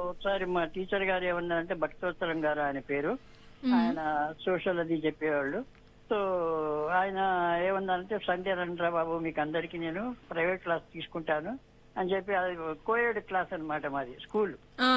ఒకసారి మా టీచర్ గారు ఏమన్నారంటే భక్తోత్తరం గారు ఆయన పేరు ఆయన సోషల్ అది చెప్పేవాళ్ళు సో ఆయన ఏమన్నారంటే సండే రండ్రా బాబు మీకు అందరికి నేను ప్రైవేట్ క్లాస్ తీసుకుంటాను అని చెప్పి అది కోయడ్ క్లాస్ అన్నమాట మాది స్కూల్ ఆ,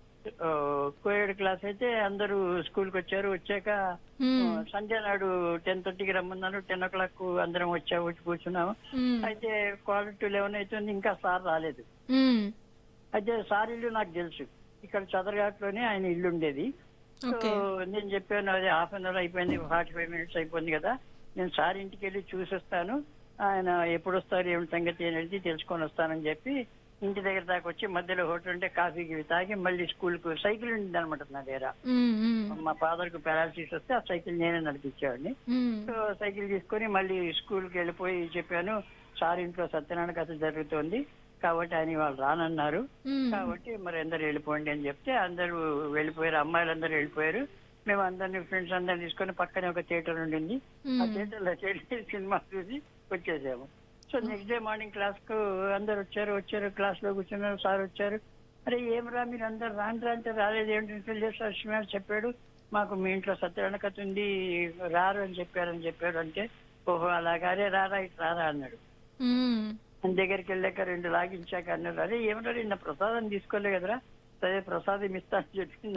కోయడ్ క్లాస్ అయితే అందరూ స్కూల్కి వచ్చారు వచ్చాక మ్మ్. సండే నాడు టెన్ థర్టీకి రమ్మన్నారు టెన్ ఓ క్లాక్ అందరం వచ్చా వచ్చి కూర్చున్నాము మ్మ్. అయితే క్వార్టర్ టు లెవెన్ అవుతుంది ఇంకా సార్ రాలేదు మ్మ్. అయితే సార్ ఇల్లు నాకు తెలుసు ఇక్కడ చదరఘాట్లోనే ఆయన ఇల్లు ఉండేది సో ఓకే నేను చెప్పాను అది హాఫ్ అన్ అవర్ అయిపోయింది ఫార్టీ ఫైవ్ మినిట్స్ అయిపోయింది కదా నేను సార్ ఇంటికి వెళ్ళి చూసొస్తాను ఆయన ఎప్పుడు వస్తారు ఏమి సంగతి అనేది తెలుసుకొని వస్తానని చెప్పి ఇంటి దగ్గర దాకా వచ్చి మధ్యలో హోటల్ ఉంటే కాఫీ గివి తాగి మళ్ళీ స్కూల్ కు సైకిల్ ఉంది అనమాట నా దగ్గర మ్మ్. మ్మ్. మా ఫాదర్ కు పారాలసిస్ వస్తే ఆ సైకిల్ నేనే నడిపించేవాడిని మ్మ్. సో సైకిల్ తీసుకొని మళ్ళీ స్కూల్ కి వెళ్ళిపోయి చెప్పాను సార్ ఇంట్లో సత్యనారాయణ కథ జరుగుతోంది కాబట్టి ఆయన వాళ్ళు రానన్నారు మ్మ్. కాబట్టి మరి అందరు వెళ్ళిపోండి అని చెప్తే అందరూ వెళ్ళిపోయారు అమ్మాయిలందరూ వెళ్ళిపోయారు మేము అందరిని ఫ్రెండ్స్ అందరిని తీసుకొని పక్కనే ఒక థియేటర్ ఉండింది ఆ థియేటర్ లో చేరి సినిమా చూసి వచ్చేసాము so next day morning class కు అందరు వచ్చారు వచ్చారు క్లాస్ లో కూర్చున్నారు సార్ వచ్చారు అరే ఏం రా మీరు అందరు రాండి రా అంటే రాలేదు ఏంటి సార్ శ్రీనివాస్ చెప్పాడు మాకు మీ ఇంట్లో సత్యనారాయణ కథ ఉంది రారు అని చెప్పారని చెప్పాడు అంటే ఓహో అలాగానే రారా ఇటు రారా అన్నాడు మ్మ్. ఆయన దగ్గరికి వెళ్ళాక రెండు లాగించాక అన్నారు అరే ఏమన్నా నిన్న ప్రసాదం తీసుకోలే కదరా సరే ప్రసాదం ఇస్తా అని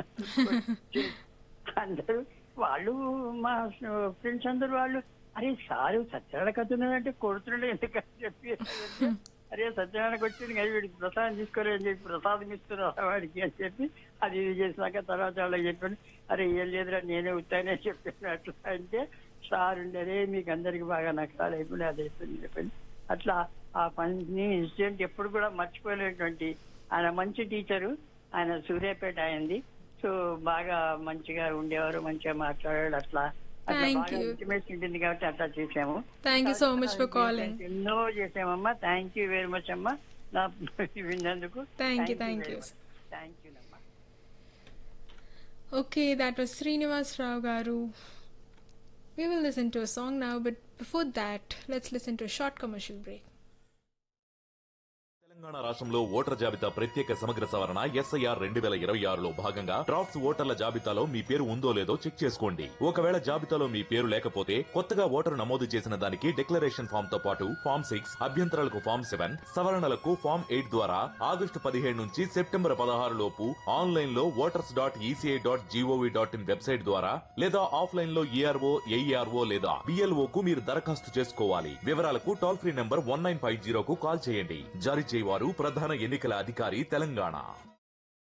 చెప్పి అందరూ వాళ్ళు మా ఫ్రెండ్స్ అందరూ వాళ్ళు అరే సారు సత్యనారాయణ కథ ఉన్నదంటే కొడుతున్నాడు ఎందుకని చెప్పి అరే సత్యనారాయణకి వచ్చింది కదా వీడికి ప్రసాదం తీసుకోలే అని చెప్పి ప్రసాదం ఇస్తున్నారు వాడికి అని చెప్పి అది ఇది చేసినాక తర్వాత వాళ్ళకి చెప్పాను అరే ఏం లేదురా నేనే ఉత్తానే చెప్పాను అట్లా అంటే సార్ ఉండే అరే మీకు అందరికి బాగా నష్టాలు అయిపోయి అది అయిపోయింది చెప్పండి అట్లా ఆ పని ఇన్సిడెంట్ ఎప్పుడు కూడా మర్చిపోలేనటువంటి ఆయన మంచి టీచరు ఆయన సూర్యాపేట అయింది సో బాగా మంచిగా ఉండేవారు మంచిగా మాట్లాడాడు అట్లా అట్లా Thank బాగా you. ఇంటిమేట్ ఉంటుంది కాబట్టి అట్లా చేసాము thank you so much for calling ఎన్నో చేసామమ్మా థ్యాంక్ యూ వెరీ మచ్ అమ్మా నా విన్నందుకు thank you thank you thank you అమ్మా Okay, that was Srinivas Rao Garu. We will listen to a song now, but before that, let's listen to a short commercial break. Telangana రాష్ట్రంలో voter జాబితా ప్రత్యేక సమగ్ర సవరణ SIR రెండు వేల ఇరవై ఆరులో భాగంగా డ్రాఫ్ట్స్ ఓటర్ల జాబితాలో మీ పేరు ఉందో లేదో చెక్ చేసుకోండి ఒకవేళ జాబితాలో మీ పేరు లేకపోతే కొత్తగా ఓటరు నమోదు చేసిన దానికి డిక్లరేషన్ ఫామ్ తో పాటు ఫామ్ సిక్స్ అభ్యంతరాలకు ఫామ్ సెవెన్ సవరణలకు ఫామ్ ఎయిట్ ద్వారా ఆగస్టు పదిహేడు నుంచి సెప్టెంబర్ పదహారు లోపు ఆన్లైన్ లో voters dot ECI dot GOV dot in website ద్వారా లేదా ఆఫ్లైన్ లో ఏఆర్ఓ ఏఈఆర్ఓ లేదా బిఎల్ఓ కు మీరు దరఖాస్తు చేసుకోవాలి వివరాలకు toll free number one nine five జీరోకు కాల్ చేయండి జారీ చేయవారు ప్రధాన ఎన్నికల అధికారి తెలంగాణ